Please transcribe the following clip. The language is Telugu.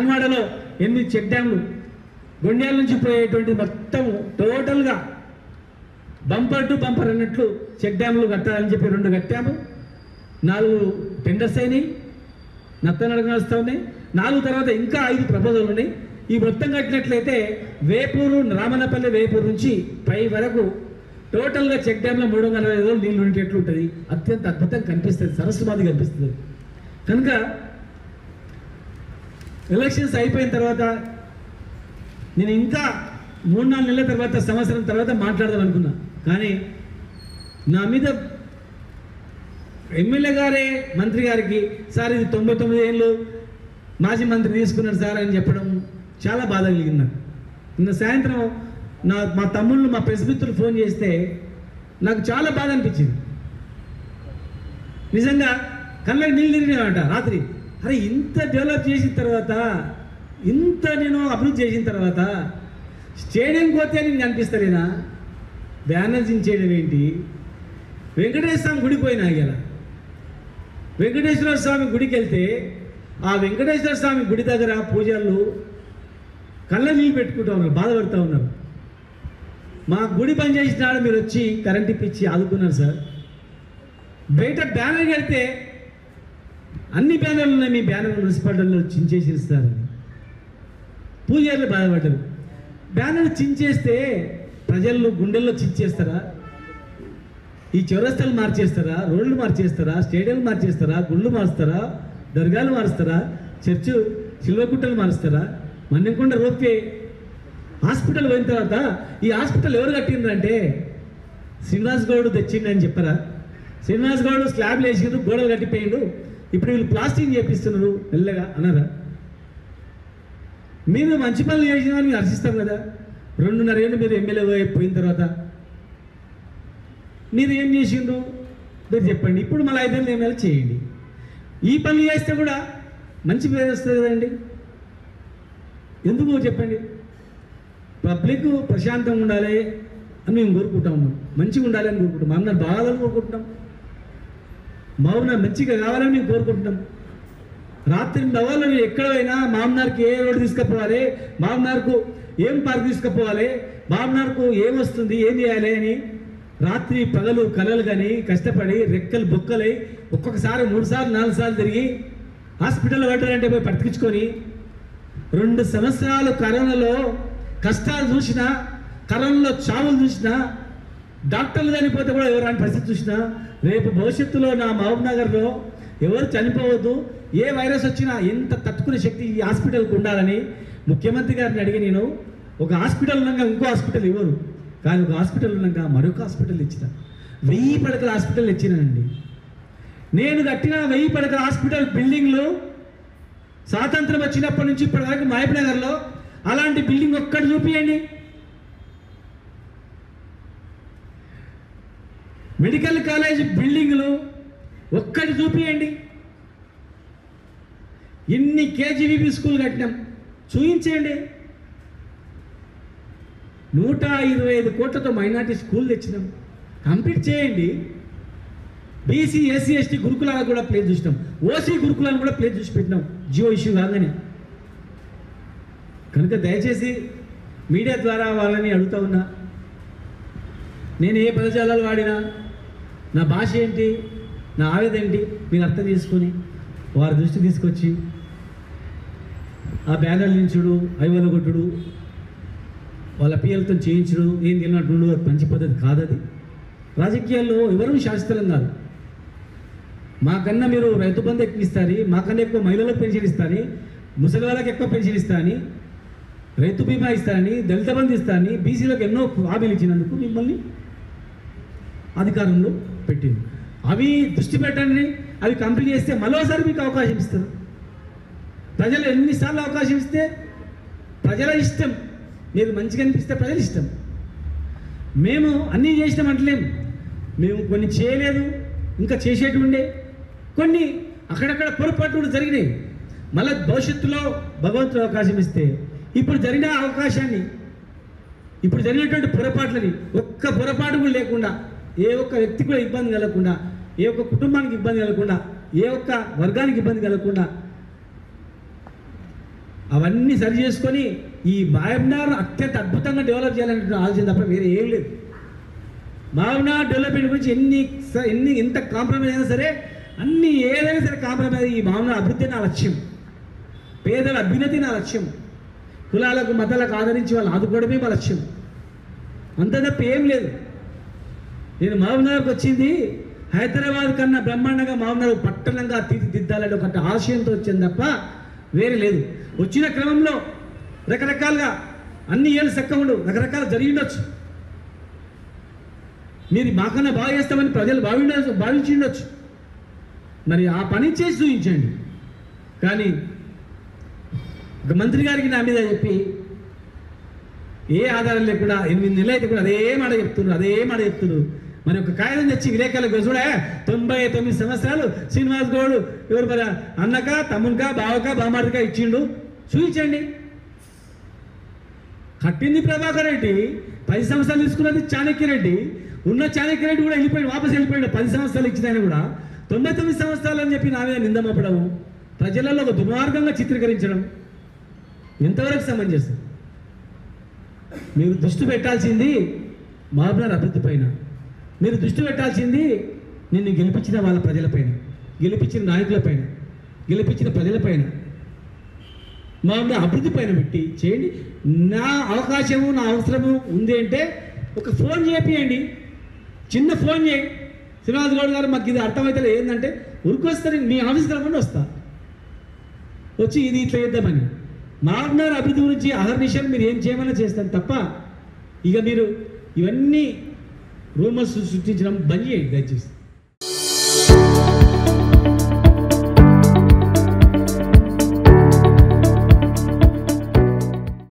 హన్వాడలో ఎనిమిది చెక్ డ్యామ్లు గొండ్యాల నుంచి పోయేటువంటి మొత్తం టోటల్గా బంపర్ టు బంపర్ అన్నట్లు చెక్ డ్యామ్లు కట్టాలని చెప్పి రెండు కట్టాము నాలుగు టెండర్స్ అయినాయి నత్తనడక నడుస్తూ ఉన్నాయి నాలుగు తర్వాత ఇంకా ఐదు ప్రపోజల్ ఉన్నాయి ఈ మొత్తం కట్టినట్లయితే వేపూరు రామన్నపల్లి వేపూరు నుంచి పై వరకు టోటల్గా చెక్ డ్యామ్లో మూడు వందల అరవై రోజులు నీళ్ళు ఉండేట్లు ఉంటుంది అత్యంత అద్భుతంగా కనిపిస్తుంది సరస్సు మాది కనిపిస్తుంది కనుక ఎలక్షన్స్ అయిపోయిన తర్వాత నేను ఇంకా మూడు నాలుగు నెలల తర్వాత సంవత్సరం తర్వాత మాట్లాడదాం అనుకున్నా కానీ నా మీద ఎమ్మెల్యే గారే మంత్రి గారికి సార్ ఇది తొంభై తొమ్మిది ఏళ్ళు మాజీ మంత్రి తీసుకున్నాడు సార్ అని చెప్పడం చాలా బాధ కలిగింది నాకు నిన్న సాయంత్రం నా మా తమ్ముళ్ళు మా ప్రెస్ మిత్రులు ఫోన్ చేస్తే నాకు చాలా బాధ అనిపించింది నిజంగా కళ్ళకి నీళ్ళు తిరిగినామంట రాత్రి అరే ఇంత డెవలప్ చేసిన తర్వాత ఇంత నేను అభివృద్ధి చేసిన తర్వాత స్టేడియం పోతే నీకు అనిపిస్తలేనా బ్యానర్ చేయడం ఏంటి వెంకటేశ్వర స్వామి గుడికి పోయినా ఇలా వెంకటేశ్వర స్వామి గుడికి వెళ్తే ఆ వెంకటేశ్వర స్వామి గుడి దగ్గర పూజలు కళ్ళ నీళ్ళు పెట్టుకుంటా ఉన్నారు బాధపడుతూ ఉన్నారు మా గుడి పని చేసినాడు మీరు వచ్చి కరెంట్ ఇప్పించి ఆదుకున్నారు సార్ బయట బ్యానర్ కడితే అన్ని బ్యానర్లు ఉన్నాయి మీ బ్యానర్ మున్సిపాలిటీలో చించేసి ఇస్తారని పూజారులు బాధపడ్డారు బ్యానర్ చించేస్తే ప్రజలు గుండెల్లో చించేస్తారా ఈ చౌరస్తాలు మార్చేస్తారా రోడ్లు మార్చేస్తారా స్టేడియంలు మార్చేస్తారా గుళ్ళు మారుస్తారా దర్గాలు మారుస్తారా చర్చు శిల్వకుట్టలు మారుస్తారా మన్నెంకొండ రోపే హాస్పిటల్ పోయిన తర్వాత ఈ హాస్పిటల్ ఎవరు కట్టిండ్రంటే శ్రీనివాస్ గౌడ్ తెచ్చిండని చెప్పారా శ్రీనివాస్ గౌడ్ స్లాబ్లు వేసిండ్రు గోడలు కట్టిపోయిండు ఇప్పుడు వీళ్ళు ప్లాస్టింగ్ చేపిస్తున్నారు మెల్లగా అన్నారా మీరు మంచి పనులు చేసిన మీరు హర్షిస్తాం కదా రెండున్నర ఏళ్ళు మీరు ఎమ్మెల్యే పోయిన తర్వాత మీరు ఏం చేసిండ్రు మీరు చెప్పండి ఇప్పుడు మళ్ళీ ఐదేళ్ళు ఎమ్మెల్యే చేయండి ఈ పనులు చేస్తే కూడా మంచి పేరు వస్తుంది కదండి ఎందుకు చెప్పండి పబ్లిక్ ప్రశాంతంగా ఉండాలి అని మేము కోరుకుంటాం మంచిగా ఉండాలి అని కోరుకుంటాం మా అన్న బాగాలని కోరుకుంటున్నాం మామూలు మంచిగా కావాలని మేము కోరుకుంటున్నాం రాత్రి నవ్వాలని ఎక్కడ పోయినా మామనార్కి ఏ రోడ్డు తీసుకుపోవాలి మామనార్కు ఏం పార్క్ తీసుకుపోవాలి మామనార్కు ఏం వస్తుంది ఏం చేయాలి అని రాత్రి పగలు కలలు కానీ కష్టపడి రెక్కలు బొక్కలై ఒక్కొక్కసారి మూడు సార్లు నాలుగు సార్లు తిరిగి హాస్పిటల్ పడ్డారంటే పోయి పట్టుకించుకొని రెండు సంవత్సరాలు కరోనాలో కష్టాలు చూసినా కరోనాలో చావులు చూసినా డాక్టర్లు చనిపోతే కూడా ఎవరు అని పరిస్థితి చూసినా రేపు భవిష్యత్తులో నా మహబూబ్ నగర్లో ఎవరు చనిపోవద్దు ఏ వైరస్ వచ్చినా ఎంత తట్టుకునే శక్తి ఈ హాస్పిటల్కి ఉండాలని ముఖ్యమంత్రి గారిని అడిగి నేను ఒక హాస్పిటల్ ఉన్నాక ఇంకో హాస్పిటల్ ఇవ్వరు కానీ ఒక హాస్పిటల్ ఉన్నాక మరొక హాస్పిటల్ ఇచ్చిన వెయ్యి పడకల హాస్పిటల్ ఇచ్చినానండి నేను కట్టిన వెయ్యి పడకల హాస్పిటల్ బిల్డింగ్లు స్వాతంత్రం వచ్చినప్పటి నుంచి ఇప్పటి వరకు మహబూబ్ నగర్లో అలాంటి బిల్డింగ్ ఒక్కటి చూపియండి మెడికల్ కాలేజ్ బిల్డింగ్లు ఒక్కటి చూపియండి ఇన్ని కేజీవీబీ స్కూల్ కట్టినాం చూపించేయండి నూట ఇరవై ఐదు కోట్లతో మైనార్టీ స్కూల్ తెచ్చినాం కంప్లీట్ చేయండి బీసీ ఎస్సీ ఎస్టీ గురుకులాలకు కూడా ప్లేస్ చూసినాం ఓసీ గురుకులాలను కూడా ప్లేస్ చూసి పెట్టినాం జియో ఇష్యూ కాగానే కనుక దయచేసి మీడియా ద్వారా వాళ్ళని అడుగుతా ఉన్నా నేను ఏ పదజాలాలు వాడినా నా భాష ఏంటి నా ఆవేద ఏంటి మీరు అర్థం చేసుకొని వారి దృష్టి తీసుకొచ్చి ఆ బ్యానర్ నించుడు ఐవల కొట్టుడు వాళ్ళ పిల్లలతో చేయించుడు ఏం తిన్నట్టు అది మంచి పద్ధతి కాదది రాజకీయాల్లో ఎవరు శాశ్వతం కాదు మాకన్నా మీరు రైతు బంధు ఎక్కువ ఇస్తారని మాకన్నా ఎక్కువ మహిళలకు పెన్షన్ ఇస్తారని ముసలి వాళ్ళకి ఎక్కువ పెన్షన్ ఇస్తారని రైతు బీమా ఇస్తారని దళిత బంధు ఇస్తారని బీసీలకు ఎన్నో హామీలు ఇచ్చినందుకు మిమ్మల్ని అధికారంలో పెట్టింది అవి దృష్టి పెట్టండి అవి కంప్లీట్ చేస్తే మరోసారి మీకు అవకాశం ఇస్తారు ప్రజలు ఎన్నిసార్లు అవకాశం ఇస్తే ప్రజల ఇష్టం మీరు మంచిగా అనిపిస్తే ప్రజల ఇష్టం మేము అన్నీ చేసినాం అంటలేం మేము కొన్ని చేయలేదు ఇంకా చేసేటి ఉండే కొన్ని అక్కడక్కడ పొరపాట్లు కూడా జరిగినాయి మళ్ళీ భవిష్యత్తులో భగవంతుడు అవకాశం ఇస్తే ఇప్పుడు జరిగిన అవకాశాన్ని ఇప్పుడు జరిగినటువంటి పొరపాట్లని ఒక్క పొరపాటు కూడా లేకుండా ఏ ఒక్క వ్యక్తి కూడా ఇబ్బంది కలగకుండా ఏ ఒక్క కుటుంబానికి ఇబ్బంది కలగకుండా ఏ ఒక్క వర్గానికి ఇబ్బంది కలగకుండా అవన్నీ సరి చేసుకొని ఈ మాయమ్నార్ అత్యంత అద్భుతంగా డెవలప్ చేయాలనే ఆలోచన తప్ప వేరే ఏం లేదు మాయమ్నార్ డెవలప్మెంట్ గురించి ఎన్ని స- ఎన్ని ఎంత కాంప్రమైజ్ అయినా సరే అన్ని ఏదైనా సరే కాంప్రమైజ్ ఈ మామూలు అభివృద్ధి నా లక్ష్యం పేదల అభ్యున్నతి నా లక్ష్యం కులాలకు మతాలకు ఆదరించి వాళ్ళు ఆదుకోవడమే మా లక్ష్యం అంత తప్ప ఏం లేదు నేను మహబూబ్నగర్కి వచ్చింది హైదరాబాద్ కన్నా బ్రహ్మాండంగా మహబూబ్నగర్ పట్టణంగా తీర్చిదిద్దాలని ఒక ఆశయంతో వచ్చింది తప్ప వేరే లేదు వచ్చిన క్రమంలో రకరకాలుగా అన్ని ఏళ్ళు చక్క ఉండు రకరకాలు జరిగి ఉండొచ్చు మీరు మాకన్నా బాగా చేస్తామని ప్రజలు భావిండొచ్చు భావించి ఉండొచ్చు మరి ఆ పని చేసి చూపించండి కానీ ఒక మంత్రి గారికి నా మీద చెప్పి ఏ ఆధారం లేకుండా ఎనిమిది నెలలు అయితే కూడా అదే మాట చెప్తున్నారు అదే మాట చెప్తున్నారు మరి ఒక కాగితం తెచ్చి విలేకరులకు చూడే తొంభై తొమ్మిది సంవత్సరాలు శ్రీనివాస్ గౌడ్ ఎవరు మరి అన్నక తమ్మునిక బావక బామారిక ఇచ్చిండు చూపించండి కట్టింది ప్రభాకర్ రెడ్డి పది సంవత్సరాలు తీసుకున్నది చాణక్య రెడ్డి ఉన్న చాణక్య రెడ్డి కూడా వెళ్ళిపోయాడు వాపస్ వెళ్ళిపోయాడు పది సంవత్సరాలు ఇచ్చిన ఆయన కూడా తొంభై తొమ్మిది సంవత్సరాలు అని చెప్పి నా మీద నిందమప్పడం ప్రజలలో ఒక దుర్మార్గంగా చిత్రీకరించడం ఎంతవరకు సమంజసం మీరు దృష్టి పెట్టాల్సింది మహబూబ్నగర్ అభివృద్ధి పైన మీరు దృష్టి పెట్టాల్సింది నిన్ను గెలిపించిన వాళ్ళ ప్రజలపైన గెలిపించిన నాయకులపైన గెలిపించిన ప్రజలపైన మహబూబ్నగర్ అభివృద్ధి పైన పెట్టి చేయండి నా అవకాశము నా అవసరము ఉంది అంటే ఒక ఫోన్ చేపియండి చిన్న ఫోన్ చేయి శ్రీనివాస్ గౌడ్ గారు మాకు ఇది అర్థమైతే ఏంటంటే ఉరికొస్తారు మీ ఆఫీస్కి రమ్మని వస్తా వచ్చి ఇది ఇట్లా చేద్దామని మహబూబ్నగర్ అభివృద్ధి గురించి అహర్నిశలు మీరు ఏం చేయమని చేస్తాను తప్ప ఇక మీరు ఇవన్నీ రూమర్స్ సృష్టించడం బంద్ చేయండి దయచేసి